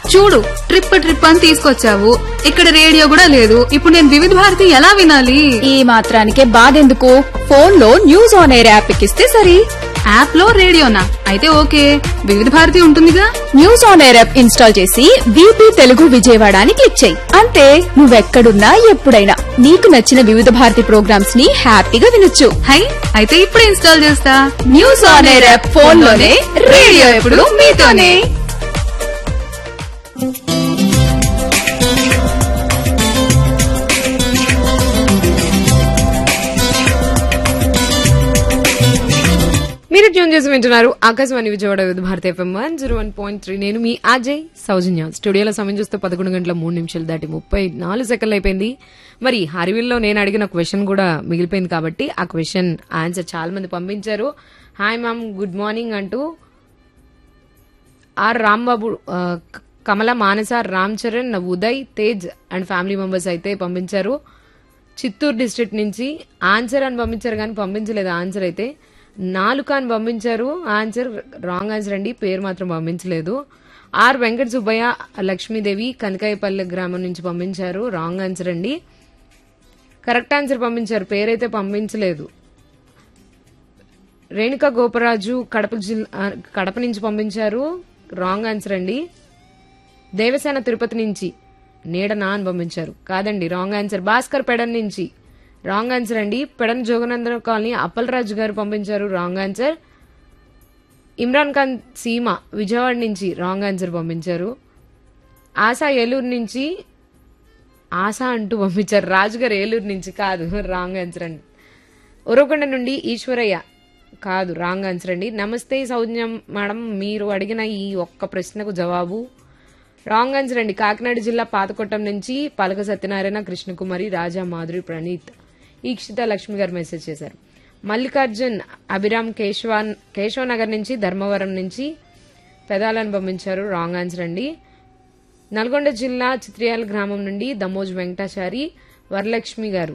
చూడు trip trip అని తీసుకొచ్చావు ఇక్కడ రేడియో కూడా లేదు ఇప్పుడు నేను వివిధ భారతి ఎలా వినాలి ఈ మాత్రానికే బాధెందుకు ఫోన్ లో న్యూస్ ఆన్ ఎయిర్ యాప్ ఎక్కిస్తే సరి యాప్ లో రేడియోనా అయితే ఓకే వివిధ భారతి ఉంటుందిగా news on air app install చేసి వీపీ తెలుగు విజయవాడ అని క్లిక్ చేయి అంతే నువ్వెక్కడున్నా ఎప్పుడైనా నీకు నచ్చిన వివిధ భారతి ప్రోగ్రామ్స్ ని హ్యాపీగా వినొచ్చు హై అయితే ఇప్పుడే ఇన్స్టాల్ చేస్తా news on air app phone లోనే రేడియో ఎప్పుడు మీతోనే మీరు ట్యూన్ చేసి వింటున్నారు Akashvani Vijayawada Vividh Bharati FM one zero one point three నేను మీ అజయ్ సౌజన్య స్టూడియోలో సమయం చూస్తే పదకొండు గంటల మూడు నిమిషాలు దాటి ముప్పై నాలుగు సెకండ్లు అయిపోయింది మరి హరివిల్లో నేను అడిగిన క్వశ్చన్ కూడా మిగిలిపోయింది కాబట్టి ఆ క్వశ్చన్ ఆన్సర్ చాలా మంది పంపించారు హాయ్ మ్యామ్ గుడ్ మార్నింగ్ అంటూ ఆర్ రాంబాబు ఆ, క- Kamala Manasa Ram Charan Uday Tej and family members అయితే పంపించారు చిత్తూరు డిస్ట్రిక్ట్ నుంచి ఆన్సర్ అని పంపించారు కానీ పంపించలేదు ఆన్సర్ అయితే నాలుక అని పంపించారు ఆన్సర్ రాంగ్ ఆన్సర్ అండి పేరు మాత్రం పంపించలేదు ఆర్ వెంకట సుబ్బయ్య లక్ష్మీదేవి కనకాయపల్లి గ్రామం నుంచి పంపించారు రాంగ్ ఆన్సర్ అండి కరెక్ట్ ఆన్సర్ పంపించారు పేరైతే పంపించలేదు రేణుక గోపరాజు కడప జిల్లా కడప నుంచి పంపించారు రాంగ్ ఆన్సర్ అండి దేవసేన తిరుపతి నుంచి నీడనా అని పంపించారు కాదండి రాంగ్ ఆన్సర్ భాస్కర్ పెడన్ నుంచి రాంగ్ ఆన్సర్ అండి పెడన్ జోగనందన కాలనీ అప్పలరాజు గారు పంపించారు రాంగ్ ఆన్సర్ ఇమ్రాన్ ఖాన్ సీమ విజయవాడ నుంచి రాంగ్ ఆన్సర్ పంపించారు ఆశా ఏలూరు నుంచి ఆశ అంటూ పంపించారు రాజుగారు ఏలూరు నుంచి కాదు రాంగ్ ఆన్సర్ అండి ఉరవకొండ నుండి ఈశ్వరయ్య కాదు రాంగ్ ఆన్సర్ అండి నమస్తే సౌజ్ఞం మేడం మీరు అడిగిన ఈ ఒక్క ప్రశ్నకు జవాబు రాంగ్ ఆన్సర్ అండి కాకినాడ జిల్లా పాతకొట్టం నుంచి పలక సత్యనారాయణ కృష్ణకుమారి రాజా మాధురి ప్రణీత్ ఈక్షిత లక్ష్మి గారు మెసేజ్ చేశారు మల్లికార్జున్ అభిరామ్ కేశవాన్ కేశవ నగర్ నుంచి ధర్మవరం నుంచి పెదాలను పంపించారు రాంగ్ ఆన్సర్ అండి నల్గొండ జిల్లా చిత్రియాల గ్రామం నుండి దమోజ్ వెంకటాచారి వరలక్ష్మి గారు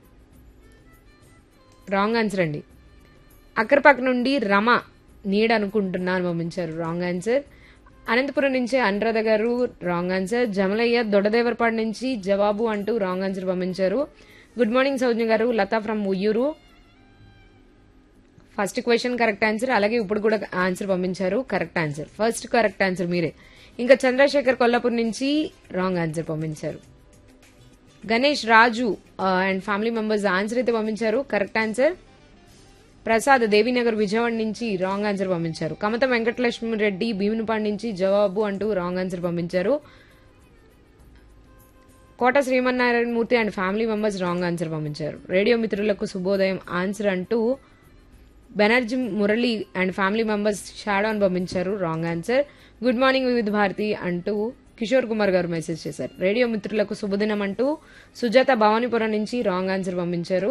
రాంగ్ ఆన్సర్ అండి అక్కరపక్క నుండి రమ నీడ్ అనుకుంటున్నాను పంపించారు రాంగ్ ఆన్సర్ అనంతపురం నుంచి అనురాధ గారు రాంగ్ ఆన్సర్ జమలయ్య దొడదేవరపాడు నుంచి జవాబు అంటూ రాంగ్ ఆన్సర్ పంపించారు గుడ్ మార్నింగ్ సౌజ్ఞ గారు Latha from Uyyuru first question correct answer అలాగే ఇప్పుడు కూడా ఆన్సర్ పంపించారు correct answer first correct answer మీరే ఇంకా చంద్రశేఖర్ కొల్లాపూర్ నుంచి రాంగ్ ఆన్సర్ పంపించారు Ganesh Raju and family members answer అయితే పంపించారు కరెక్ట్ ఆన్సర్ ప్రసాద్ దేవీనగర్ విజయవాడ నుంచి రాంగ్ ఆన్సర్ పంపించారు కమత వెంకటలక్ష్మి రెడ్డి భీమునిపాడు నుంచి జవాబు అంటూ రాంగ్ ఆన్సర్ పంపించారు Kota Srimannarayana Murthy and family members wrong answer పంపించారు రేడియో మిత్రులకు శుభోదయం ఆన్సర్ అంటూ Banerjee Murali and family members shadow అని పంపించారు రాంగ్ ఆన్సర్ గుడ్ మార్నింగ్ వివిధ భారతి అంటూ కిషోర్ కుమార్ గారు మెసేజ్ చేశారు రేడియో మిత్రులకు శుభదినం అంటూ సుజాత భవానీపురం నుంచి రాంగ్ ఆన్సర్ పంపించారు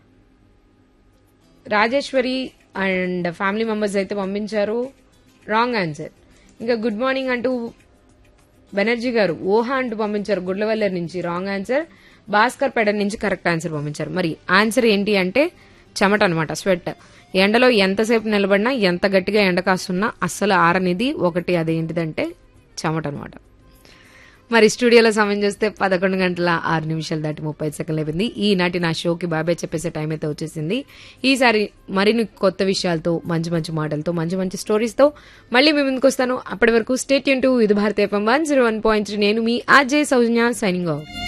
రాజేశ్వరి అండ్ ఫ్యామిలీ మెంబర్స్ అయితే పంపించారు రాంగ్ ఆన్సర్ ఇంకా గుడ్ మార్నింగ్ అంటూ బెనర్జీ గారు ఓహా అంటూ పంపించారు గుడ్లవల్లర్ నుంచి రాంగ్ ఆన్సర్ భాస్కర్ పెడన్ నుంచి కరెక్ట్ ఆన్సర్ పంపించారు మరి ఆన్సర్ ఏంటి అంటే చెమట అనమాట స్వెట్ ఎండలో ఎంతసేపు నిలబడినా ఎంత గట్టిగా ఎండ కాస్తున్నా అస్సలు ఆరనిది ఒకటి అదేంటిదంటే చెమట అనమాట మరి స్టూడియోలో సమయం చూస్తే పదకొండు గంటల ఆరు నిమిషాలు దాటి ముప్పై సెకండ్లు అయిపోయింది ఈనాటి నా షోకి బాబాయ్ చెప్పేసే టైం అయితే వచ్చేసింది ఈసారి మరిన్ని కొత్త విషయాలతో మంచి మంచి మాటలతో మంచి మంచి స్టోరీస్తో మళ్ళీ మీ ముందుకు వస్తాను అప్పటి వరకు స్టేట్ యూన్ టు ఇది Bharatiya one zero one point నేను మీ ఆర్జే సౌజన్య సైనింగ్ ఆఫ్